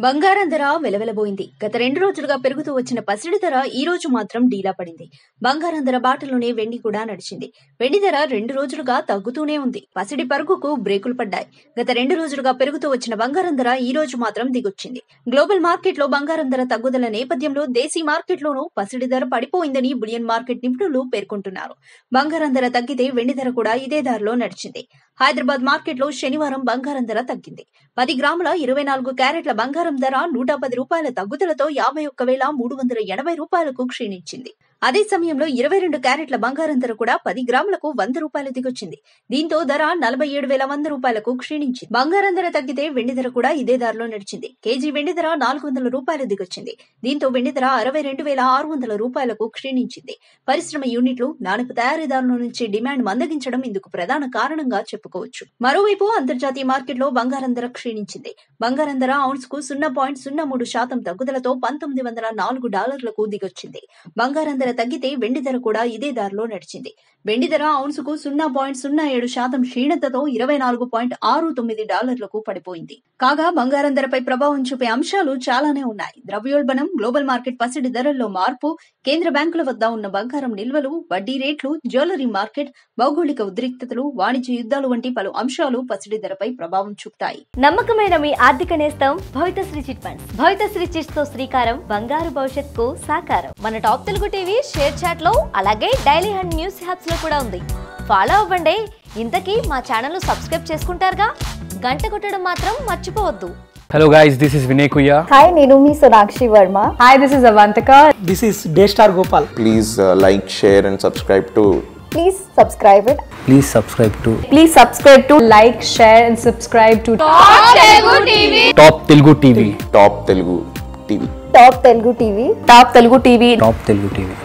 బంగారం ధర వెలవెలబోయింది గత రెండు రోజులుగా పెరుగుతూ వచ్చిన పసిడి ధర ఈ రోజు మాత్రం డీలా పడింది బంగారం ధర బాటలోనే వెండి కూడా నడిచింది వెండి ధర రెండు రోజులుగా తగ్గుతూనే ఉంది పసిడి పరుగుకు బ్రేకులు పడ్డాయి గత రెండు రోజులుగా పెరుగుతూ వచ్చిన బంగారం ధర ఈ రోజు మాత్రం దిగొచ్చింది గ్లోబల్ మార్కెట్ లో బంగారం ధర తగ్గుదల నేపథ్యంలో దేశీ మార్కెట్లోనూ పసిడి ధర పడిపోయిందని బులియన్ మార్కెట్ నిపుణులు పేర్కొంటున్నారు బంగారం ధర తగ్గితే వెండి ధర కూడా ఇదే దారిలో నడిచింది హైదరాబాద్ మార్కెట్ లో శనివారం బంగారం ధర తగ్గింది పది గ్రాముల ఇరవై నాలుగు క్యారెట్ల బంగారం ధర నూట పది రూపాయల తగ్గుదలతో యాభై ఒక్క వేల మూడు వందల ఎనభై రూపాయలకు క్షీణించింది అదే సమయంలో ఇరవై రెండు క్యారెట్ల బంగారం ధర కూడా పది గ్రాములకు వంద రూపాయలు దిగొచ్చింది దీంతో ధర నలభై ఏడు వేల వంద రూపాయలకు క్షీణించింది బంగారం ధర తగ్గితే వెండి ధర కూడా ఇదే ధరలో నడిచింది కేజీ వెండి ధర నాలుగు వందల రూపాయలు దిగొచ్చింది దీంతో వెండి ధర అరవై రెండు వేల ఆరు వందల రూపాయలకు క్షీణించింది పరిశ్రమ యూనిట్లు నాణపు తయారీదారుల నుంచి డిమాండ్ మందగించడం ఇందుకు ప్రధాన కారణంగా చెప్పుకోవచ్చు మరోవైపు అంతర్జాతీయ మార్కెట్లో బంగారం ధర క్షీణించింది బంగారం ధర ఔన్స్ కు సున్నా పాయింట్ సున్నా మూడు శాతం తగ్గుదలతో పంతొమ్మిది వందల నాలుగు డాలర్లకు దిగొచ్చింది బంగారం ధర తగ్గితే వెండి ధర కూడా ఇదే దారిలో నడిచింది వెండి ధర ఔన్స్ కు సున్నా పాయింట్ సున్నా ఏడు శాతం క్షీణతతో ఇరవై నాలుగు పాయింట్ ఆరు తొమ్మిది డాలర్లకు పడిపోయింది కాగా బంగారం ధరపై ప్రభావం చూపే అంశాలు చాలానే ఉన్నాయి ద్రవ్యోల్బణం గ్లోబల్ మార్కెట్ పసిడి ధరల్లో మార్పు కేంద్ర బ్యాంకుల వద్ద ఉన్న బంగారం నిల్వలు వడ్డీ రేట్లు జ్యువెలరీ మార్కెట్ భౌగోళిక ఉద్రిక్తతలు వాణిజ్య యుద్ధాలు వంటి పలు అంశాలు పసిడి ధరపై ప్రభావం చూపుతాయి నమ్మకమైన మీ ఆర్థిక నేస్తం Bhavithasri chit funds Bhavithasri chits తో శ్రీకారం బంగారు భవిష్యత్తుకు సాకారం మన top Telugu TV ShareChat లో అలాగే డైలీ హండ్ న్యూస్ హ్యాప్స్ లో కూడా ఉంది ఫాలో అవ్వండి ఇంతకీ మా ఛానల్ సబ్స్క్రైబ్ చేసుకుంటారుగా గంట కొట్టడం మాత్రం మర్చిపోవద్దు Hello guys, this is Vinay Kuya. Hi నేను మీ Sonakshi Varma Hi, this is Avantika. This is Daystar Gopal. please uh, like, share, and subscribe to please subscribe it Please subscribe to Please subscribe to like, share, and subscribe to Top Telugu TV. Top Telugu TV. Top Telugu TV Top Telugu TV. Top Telugu TV.